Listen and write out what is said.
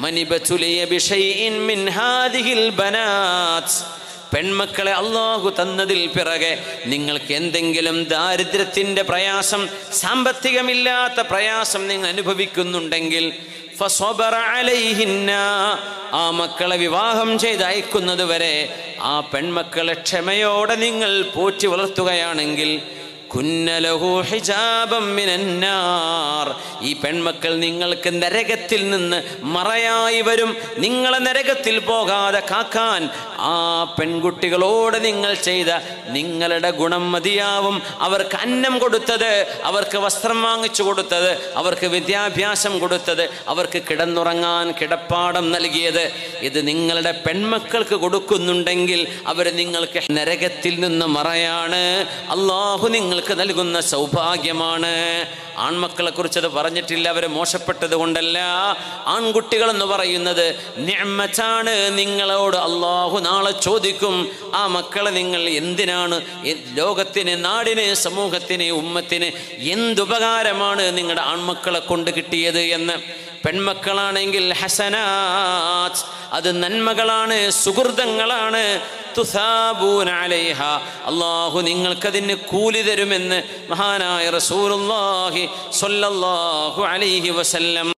മനിബതുലിയ ബിഷൈഇൻ മിൻ ഹാദിഹിൽ ബനാത്ത് പെൺമക്കളെ അള്ളാഹു തന്നതിൽ പിറകെ നിങ്ങൾക്ക് എന്തെങ്കിലും ദാരിദ്ര്യത്തിൻ്റെ പ്രയാസം സാമ്പത്തികമില്ലാത്ത പ്രയാസം നിങ്ങൾ അനുഭവിക്കുന്നുണ്ടെങ്കിൽ ഫസ്വബറ അലൈഹിന്ന ആ മക്കളെ വിവാഹം ചെയ്ത് അയക്കുന്നത് വരെ ആ പെൺമക്കളെ ക്ഷമയോടെ നിങ്ങൾ പോറ്റി വളർത്തുകയാണെങ്കിൽ കുന്നലഹു ഹിജാബം മിനന്നാർ ഈ പെൺമക്കൾ നിങ്ങൾക്ക് നരകത്തിൽ നിന്ന് മറയായി വരും നിങ്ങളെ നരകത്തിൽ പോകാതെ കാക്കാൻ ആ പെൺകുട്ടികളോട് നിങ്ങൾ ചെയ്ത നിങ്ങളുടെ ഗുണം മതിയാവും അവർക്ക് അന്നം കൊടുത്തത് അവർക്ക് വസ്ത്രം വാങ്ങിച്ചു കൊടുത്തത് അവർക്ക് വിദ്യാഭ്യാസം കൊടുത്തത് അവർക്ക് കിടന്നുറങ്ങാൻ കിടപ്പാടം നൽകിയത് ഇത് നിങ്ങളുടെ പെൺമക്കൾക്ക് കൊടുക്കുന്നുണ്ടെങ്കിൽ അവർ നിങ്ങൾക്ക് നരകത്തിൽ നിന്ന് മറയാണ് അള്ളാഹു നിങ്ങൾക്ക് നൽകുന്ന സൗഭാഗ്യമാണ് ആൺമക്കളെ കുറിച്ച് അത് പറഞ്ഞിട്ടില്ല അവർ മോശപ്പെട്ടത് കൊണ്ടല്ല ആൺകുട്ടികൾ എന്ന് പറയുന്നത് നിഅമത്താണ് നിങ്ങളോട് അള്ളാഹു നാളെ ചോദിക്കും ആ മക്കളെ നിങ്ങൾ എന്തിനാണ് എ- ലോകത്തിന് നാടിന് സമൂഹത്തിന് ഉമ്മത്തിന് എന്തുപകാരമാണ് നിങ്ങളുടെ ആൺമക്കളെ കൊണ്ട് കിട്ടിയത് എന്ന് പെൺമക്കളാണെങ്കിൽ ഹസനാത്ത് അത് നന്മകളാണ് സുഹൃതങ്ങളാണ് തുസാബൂന അലൈഹ അള്ളാഹു നിങ്ങൾക്കതിന് കൂലി തരുമെന്ന് മഹാനായ റസൂലുള്ളാഹി സ്വല്ലല്ലാഹു അലൈഹി വസല്ലം